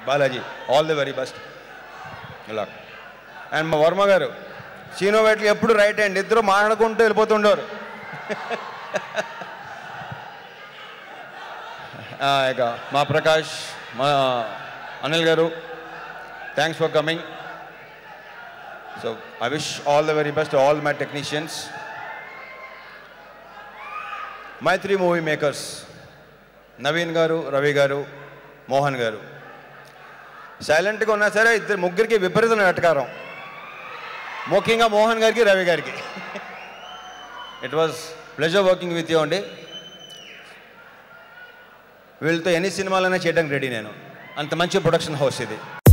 Balaji all the very best ఇలా and మా వర్మ గారు సీనో వెట్లు ఎప్పుడు రైట్ హ్యాండ్ ఇద్దరు మాట్లాడుకుంటూ వెళ్ళిపోతుండేవారు ఆ, ఇక మా ప్రకాష్ మా అనిల్ గారు thanks for coming so I wish all the very best all my technicians my three movie makers Naveen గారు రవి గారు మోహన్ గారు సైలెంట్గా ఉన్నా సరే ఇద్దరు ముగ్గురికి విపరీతం వెటకారం ముఖ్యంగా మోహన్ గారికి రవి గారికి it was pleasure working with you అండి వీళ్ళతో ఎన్ని సినిమాలైనా చేయడానికి రెడీ నేను అంత మంచి ప్రొడక్షన్ హౌస్ ఇది